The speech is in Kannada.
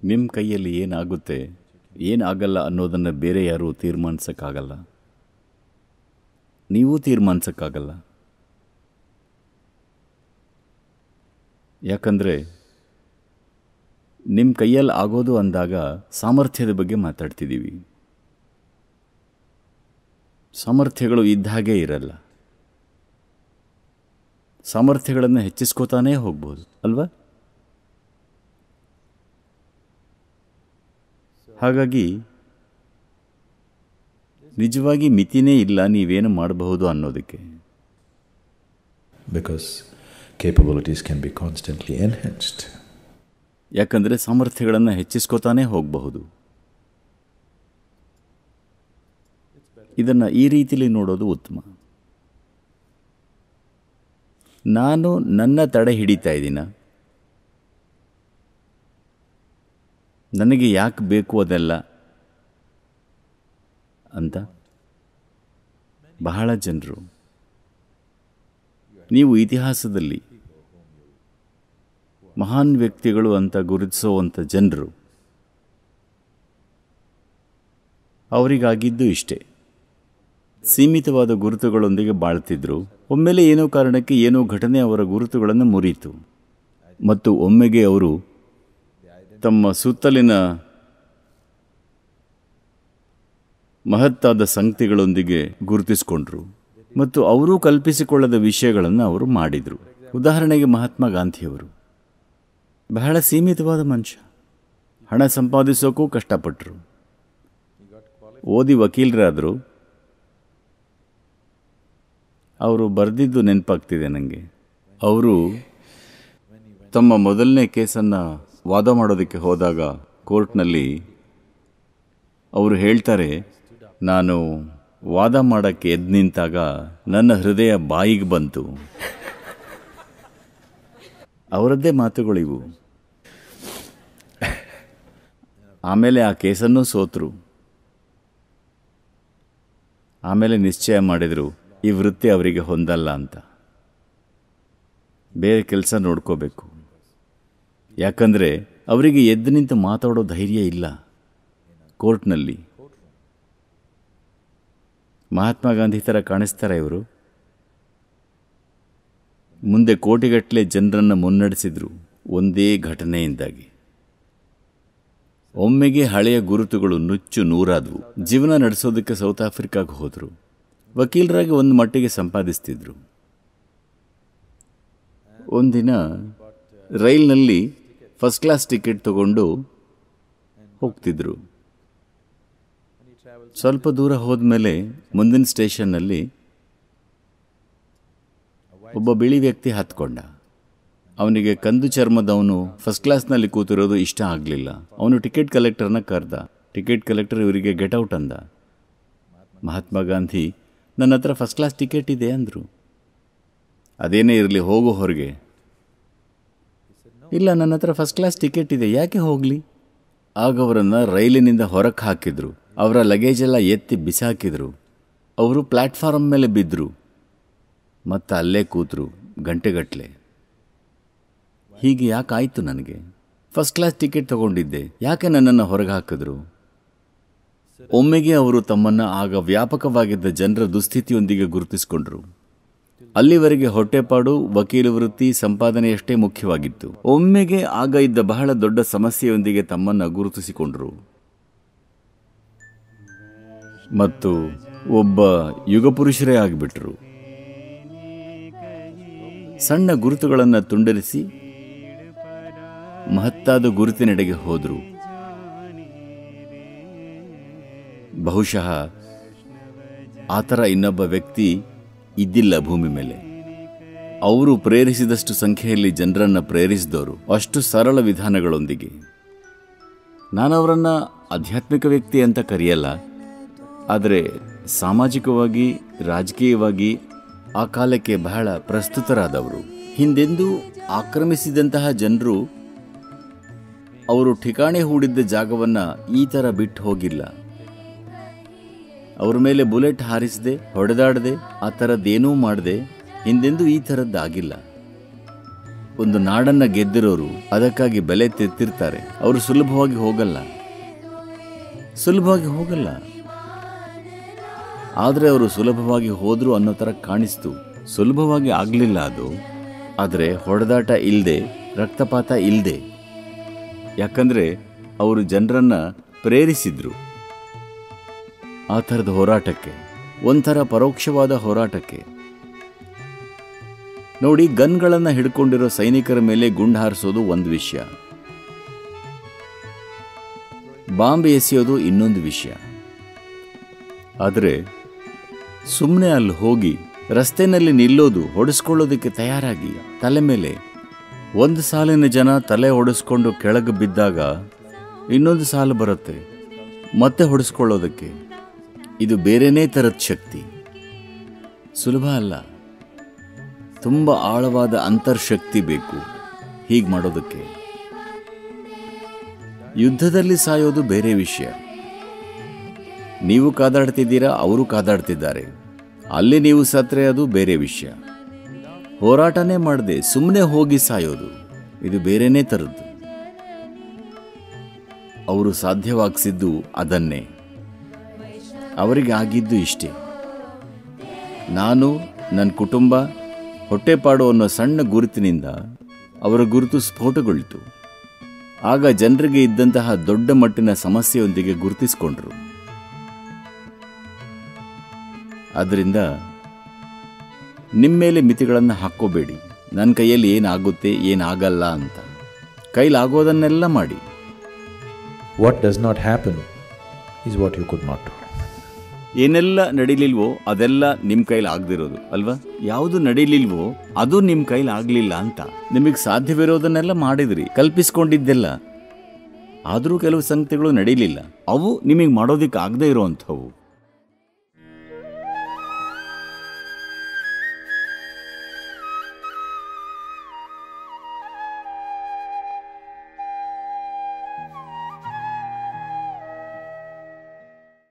ನಿಮ್ಮ ಕೈಯಲ್ಲಿ ಏನಾಗುತ್ತೆ ಏನಾಗಲ್ಲ ಅನ್ನೋದನ್ನು ಬೇರೆ ಯಾರೂ ತೀರ್ಮಾನಿಸೋಕ್ಕಾಗಲ್ಲ ನೀವು ತೀರ್ಮಾನಿಸೋಕ್ಕಾಗಲ್ಲ ಯಾಕಂದರೆ ನಿಮ್ಮ ಕೈಯಲ್ಲಿ ಆಗೋದು ಅಂದಾಗ ಸಾಮರ್ಥ್ಯದ ಬಗ್ಗೆ ಮಾತಾಡ್ತಿದ್ದೀವಿ ಸಾಮರ್ಥ್ಯಗಳು ಇದ್ದ ಹಾಗೆ ಇರಲ್ಲ ಸಾಮರ್ಥ್ಯಗಳನ್ನು ಹೆಚ್ಚಿಸ್ಕೋತಾನೇ ಹೋಗ್ಬೋದು ಅಲ್ವಾ ಹಾಗಾಗಿ ನಿಜವಾಗಿ ಮಿತಿನೇ ಇಲ್ಲ ನೀವೇನು ಮಾಡಬಹುದು ಅನ್ನೋದಕ್ಕೆ because capabilities can be constantly enhanced. ಯಾಕಂದರೆ ಸಾಮರ್ಥ್ಯಗಳನ್ನು ಹೆಚ್ಚಿಸ್ಕೋತಾನೇ ಹೋಗಬಹುದು ಇದನ್ನು ಈ ರೀತಿಲಿ ನೋಡೋದು ಉತ್ತಮ ನಾನು ನನ್ನ ತಡೆ ಹಿಡಿತಾ ಇದ್ದೀನ ನನಗೆ ಯಾಕೆ ಬೇಕು ಅದೆಲ್ಲ ಅಂತ ಬಹಳ ಜನರು ನೀವು ಇತಿಹಾಸದಲ್ಲಿ ಮಹಾನ್ ವ್ಯಕ್ತಿಗಳು ಅಂತ ಗುರುತಿಸುವಂಥ ಜನರು ಅವರಿಗಾಗಿದ್ದು ಇಷ್ಟೇ ಸೀಮಿತವಾದ ಗುರುತುಗಳೊಂದಿಗೆ ಬಾಳ್ತಿದ್ರು ಒಮ್ಮೆಲೆ ಏನೋ ಕಾರಣಕ್ಕೆ ಏನೋ ಘಟನೆ ಅವರ ಗುರುತುಗಳನ್ನು ಮುರಿಯಿತು ಮತ್ತು ಒಮ್ಮೆಗೆ ಅವರು ತಮ್ಮ ಸುತ್ತಲಿನ ಮಹತ್ತಾದ ಸಂಗತಿಗಳೊಂದಿಗೆ ಗುರುತಿಸಿಕೊಂಡ್ರು ಮತ್ತು ಅವರೂ ಕಲ್ಪಿಸಿಕೊಳ್ಳದ ವಿಷಯಗಳನ್ನು ಅವರು ಮಾಡಿದರು ಉದಾಹರಣೆಗೆ ಮಹಾತ್ಮ ಗಾಂಧಿಯವರು ಬಹಳ ಸೀಮಿತವಾದ ಮನುಷ್ಯ ಹಣ ಸಂಪಾದಿಸೋಕ್ಕೂ ಕಷ್ಟಪಟ್ಟರು ಓದಿ ವಕೀಲರಾದರು ಅವರು ಬರೆದಿದ್ದು ನೆನಪಾಗ್ತಿದೆ ನನಗೆ ಅವರು ತಮ್ಮ ಮೊದಲನೇ ಕೇಸನ್ನು ವಾದ ಮಾಡೋದಕ್ಕೆ ಹೋದಾಗ ಕೋರ್ಟ್ನಲ್ಲಿ ಅವರು ಹೇಳ್ತಾರೆ ನಾನು ವಾದ ಮಾಡೋಕ್ಕೆ ಎದ್ದು ನಿಂತಾಗ ನನ್ನ ಹೃದಯ ಬಾಯಿಗೆ ಬಂತು ಅವರದ್ದೇ ಮಾತುಗಳಿವು ಆಮೇಲೆ ಆ ಕೇಸನ್ನು ಸೋತರು ಆಮೇಲೆ ನಿಶ್ಚಯ ಮಾಡಿದರು ಈ ವೃತ್ತಿ ಅವರಿಗೆ ಹೊಂದಲ್ಲ ಅಂತ ಬೇರೆ ಕೆಲಸ ನೋಡ್ಕೋಬೇಕು ಯಾಕಂದರೆ ಅವರಿಗೆ ಎದ್ದು ನಿಂತು ಮಾತಾಡೋ ಧೈರ್ಯ ಇಲ್ಲ ಕೋರ್ಟ್ನಲ್ಲಿ ಮಹಾತ್ಮ ಗಾಂಧಿ ಥರ ಕಾಣಿಸ್ತಾರೆ ಇವರು ಮುಂದೆ ಕೋಟಿಗಟ್ಟಲೆ ಜನರನ್ನು ಮುನ್ನಡೆಸಿದ್ರು ಒಂದೇ ಘಟನೆಯಿಂದಾಗಿ ಒಮ್ಮೆಗೆ ಹಳೆಯ ಗುರುತುಗಳು ನುಚ್ಚು ನೂರಾದವು ಜೀವನ ನಡೆಸೋದಕ್ಕೆ ಸೌತ್ ಆಫ್ರಿಕಾಗೆ ಹೋದರು ವಕೀಲರಾಗಿ ಒಂದು ಮಟ್ಟಿಗೆ ಸಂಪಾದಿಸ್ತಿದ್ರು ಒಂದಿನ ರೈಲ್ನಲ್ಲಿ ಫಸ್ಟ್ ಕ್ಲಾಸ್ ಟಿಕೆಟ್ ತಗೊಂಡು ಹೋಗ್ತಿದ್ರು ಸ್ವಲ್ಪ ದೂರ ಹೋದ್ಮೇಲೆ ಮುಂದಿನ ಸ್ಟೇಷನ್ನಲ್ಲಿ ಒಬ್ಬ ಬಿಳಿ ವ್ಯಕ್ತಿ ಹತ್ಕೊಂಡ ಅವನಿಗೆ ಕಂದು ಚರ್ಮದವನು ಫಸ್ಟ್ ಕ್ಲಾಸ್ನಲ್ಲಿ ಕೂತಿರೋದು ಇಷ್ಟ ಆಗಲಿಲ್ಲ ಅವನು ಟಿಕೆಟ್ ಕಲೆಕ್ಟರ್ನ ಕರೆದ ಟಿಕೆಟ್ ಕಲೆಕ್ಟರ್ ಇವರಿಗೆ ಗೆಟ್ ಔಟ್ ಅಂದ ಮಹಾತ್ಮ ಗಾಂಧಿ ನನ್ನ ಹತ್ರ ಫಸ್ಟ್ ಕ್ಲಾಸ್ ಟಿಕೆಟ್ ಇದೆ ಅಂದರು ಅದೇನೇ ಇರಲಿ ಹೋಗು ಹೊರಗೆ ಇಲ್ಲ ನನ್ನ ಹತ್ರ ಫಸ್ಟ್ ಕ್ಲಾಸ್ ಟಿಕೆಟ್ ಇದೆ ಯಾಕೆ ಹೋಗಲಿ ಆಗ ಅವರನ್ನು ರೈಲಿನಿಂದ ಹೊರಕ್ಕೆ ಹಾಕಿದ್ರು ಅವರ ಲಗೇಜೆಲ್ಲ ಎತ್ತಿ ಬಿಸಾಕಿದ್ರು ಅವರು ಪ್ಲ್ಯಾಟ್ಫಾರ್ಮ್ ಮೇಲೆ ಬಿದ್ದರು ಮತ್ತು ಅಲ್ಲೇ ಕೂತರು ಗಂಟೆಗಟ್ಟಲೆ ಹೀಗೆ ಯಾಕಾಯಿತು ನನಗೆ ಫಸ್ಟ್ ಕ್ಲಾಸ್ ಟಿಕೆಟ್ ತಗೊಂಡಿದ್ದೆ ಯಾಕೆ ನನ್ನನ್ನು ಹೊರಗೆ ಹಾಕಿದ್ರು ಒಮ್ಮೆಗೆ ಅವರು ತಮ್ಮನ್ನು ಆಗ ವ್ಯಾಪಕವಾಗಿದ್ದ ಜನರ ದುಸ್ಥಿತಿಯೊಂದಿಗೆ ಗುರುತಿಸಿಕೊಂಡ್ರು ಅಲ್ಲಿವರೆಗೆ ಹೊಟ್ಟೆಪಾಡು ವಕೀಲ ವೃತ್ತಿ ಸಂಪಾದನೆಯಷ್ಟೇ ಮುಖ್ಯವಾಗಿತ್ತು ಒಮ್ಮೆಗೆ ಆಗ ಇದ್ದ ಬಹಳ ದೊಡ್ಡ ಸಮಸ್ಯೆಯೊಂದಿಗೆ ತಮ್ಮನ್ನು ಗುರುತಿಸಿಕೊಂಡ್ರು ಮತ್ತು ಒಬ್ಬ ಯುಗಪುರುಷರೇ ಆಗಿಬಿಟ್ರು ಸಣ್ಣ ಗುರುತುಗಳನ್ನು ತುಂಡರಿಸಿ ಮಹತ್ತಾದ ಗುರುತಿನೆಡೆಗೆ ಹೋದರು ಬಹುಶಃ ಆ ಥರ ಇನ್ನೊಬ್ಬ ವ್ಯಕ್ತಿ ಇದ್ದಿಲ್ಲ ಭೂಮಿ ಮೇಲೆ ಅವರು ಪ್ರೇರಿಸಿದಷ್ಟು ಸಂಖ್ಯೆಯಲ್ಲಿ ಜನರನ್ನು ಪ್ರೇರಿಸಿದವರು ಅಷ್ಟು ಸರಳ ವಿಧಾನಗಳೊಂದಿಗೆ ನಾನು ಅವರನ್ನು ಆಧ್ಯಾತ್ಮಿಕ ವ್ಯಕ್ತಿ ಅಂತ ಕರೆಯಲ್ಲ ಆದರೆ ಸಾಮಾಜಿಕವಾಗಿ ರಾಜಕೀಯವಾಗಿ ಆ ಕಾಲಕ್ಕೆ ಬಹಳ ಪ್ರಸ್ತುತರಾದವರು ಹಿಂದೆಂದೂ ಆಕ್ರಮಿಸಿದಂತಹ ಜನರು ಅವರು ಠಿಕಾಣೆ ಹೂಡಿದ್ದ ಜಾಗವನ್ನು ಈ ಥರ ಬಿಟ್ಟು ಹೋಗಿಲ್ಲ ಅವ್ರ ಮೇಲೆ ಬುಲೆಟ್ ಹಾರಿಸದೆ ಹೊಡೆದಾಡದೆ ಆ ಥರದ್ದೇನೂ ಮಾಡದೆ ಹಿಂದೆಂದೂ ಈ ಥರದ್ದಾಗಿಲ್ಲ ಒಂದು ನಾಡನ್ನ ಗೆದ್ದಿರೋರು ಅದಕ್ಕಾಗಿ ಬೆಲೆ ತೆತ್ತಿರ್ತಾರೆ ಅವರು ಸುಲಭವಾಗಿ ಹೋಗಲ್ಲ ಸುಲಭವಾಗಿ ಹೋಗಲ್ಲ ಆದರೆ ಅವರು ಸುಲಭವಾಗಿ ಹೋದ್ರು ಅನ್ನೋ ಥರ ಕಾಣಿಸ್ತು ಸುಲಭವಾಗಿ ಆಗಲಿಲ್ಲ ಅದು ಆದರೆ ಹೊಡೆದಾಟ ಇಲ್ಲದೆ ರಕ್ತಪಾತ ಇಲ್ಲದೆ ಯಾಕಂದರೆ ಅವರು ಜನರನ್ನ ಪ್ರೇರಿಸಿದ್ರು ಆ ಥರದ ಹೋರಾಟಕ್ಕೆ ಒಂಥರ ಪರೋಕ್ಷವಾದ ಹೋರಾಟಕ್ಕೆ ನೋಡಿ ಗನ್ಗಳನ್ನು ಹಿಡ್ಕೊಂಡಿರೋ ಸೈನಿಕರ ಮೇಲೆ ಗುಂಡು ಹಾರಿಸೋದು ಒಂದು ವಿಷಯ ಬಾಂಬ್ ಎಸೆಯೋದು ಇನ್ನೊಂದು ವಿಷಯ ಆದರೆ ಸುಮ್ಮನೆ ಅಲ್ಲಿ ಹೋಗಿ ರಸ್ತೆನಲ್ಲಿ ನಿಲ್ಲೋದು ಹೊಡೆಸ್ಕೊಳ್ಳೋದಕ್ಕೆ ತಯಾರಾಗಿ ತಲೆ ಮೇಲೆ ಒಂದು ಸಾಲಿನ ಜನ ತಲೆ ಹೊಡೆಸ್ಕೊಂಡು ಕೆಳಗೆ ಬಿದ್ದಾಗ ಇನ್ನೊಂದು ಸಾಲು ಬರುತ್ತೆ ಮತ್ತೆ ಹೊಡೆಸ್ಕೊಳ್ಳೋದಕ್ಕೆ ಇದು ಬೇರೆನೇ ಥರದ ಶಕ್ತಿ ಸುಲಭ ಅಲ್ಲ ತುಂಬ ಆಳವಾದ ಅಂತರ್ಶಕ್ತಿ ಬೇಕು ಹೀಗೆ ಮಾಡೋದಕ್ಕೆ ಯುದ್ಧದಲ್ಲಿ ಸಾಯೋದು ಬೇರೆ ವಿಷಯ ನೀವು ಕಾದಾಡ್ತಿದ್ದೀರಾ ಅವರು ಕಾದಾಡ್ತಿದ್ದಾರೆ ಅಲ್ಲಿ ನೀವು ಸತ್ರೆ ಅದು ಬೇರೆ ವಿಷಯ ಹೋರಾಟನೇ ಮಾಡದೆ ಸುಮ್ಮನೆ ಹೋಗಿ ಸಾಯೋದು ಇದು ಬೇರೆನೇ ಥರದ್ದು ಅವರು ಸಾಧ್ಯವಾಗಿಸಿದ್ದು ಅದನ್ನೇ ಅವರಿಗೆ ಆಗಿದ್ದು ಇಷ್ಟೇ ನಾನು ನನ್ನ ಕುಟುಂಬ ಹೊಟ್ಟೆಪಾಡು ಅನ್ನೋ ಸಣ್ಣ ಗುರುತಿನಿಂದ ಅವರ ಗುರುತು ಸ್ಫೋಟಗೊಳ್ಳಿತು ಆಗ ಜನರಿಗೆ ಇದ್ದಂತಹ ದೊಡ್ಡ ಮಟ್ಟಿನ ಸಮಸ್ಯೆಯೊಂದಿಗೆ ಗುರುತಿಸಿಕೊಂಡ್ರು ಆದ್ದರಿಂದ ನಿಮ್ಮ ಮೇಲೆ ಮಿತಿಗಳನ್ನು ಹಾಕ್ಕೋಬೇಡಿ ನನ್ನ ಕೈಯಲ್ಲಿ ಏನಾಗುತ್ತೆ ಏನಾಗಲ್ಲ ಅಂತ ಕೈಲಾಗೋದನ್ನೆಲ್ಲ ಮಾಡಿ What does not happen is what you could not do. ಏನೆಲ್ಲ ನಡೀಲಿಲ್ವೋ ಅದೆಲ್ಲ ನಿಮ್ಮ ಕೈಲಿ ಆಗದಿರೋದು ಅಲ್ವಾ ಯಾವುದು ನಡೀಲಿಲ್ವೋ ಅದು ನಿಮ್ಮ ಕೈಲಿ ಆಗಲಿಲ್ಲ ಅಂತ ನಿಮಗೆ ಸಾಧ್ಯವಿರೋದನ್ನೆಲ್ಲ ಮಾಡಿದ್ರಿ ಕಲ್ಪಿಸ್ಕೊಂಡಿದ್ದೆಲ್ಲ ಆದರೂ ಕೆಲವು ಸಂಗತಿಗಳು ನಡೀಲಿಲ್ಲ ಅವು ನಿಮಗೆ ಮಾಡೋದಕ್ಕೆ ಆಗದೇ ಇರೋವಂಥವು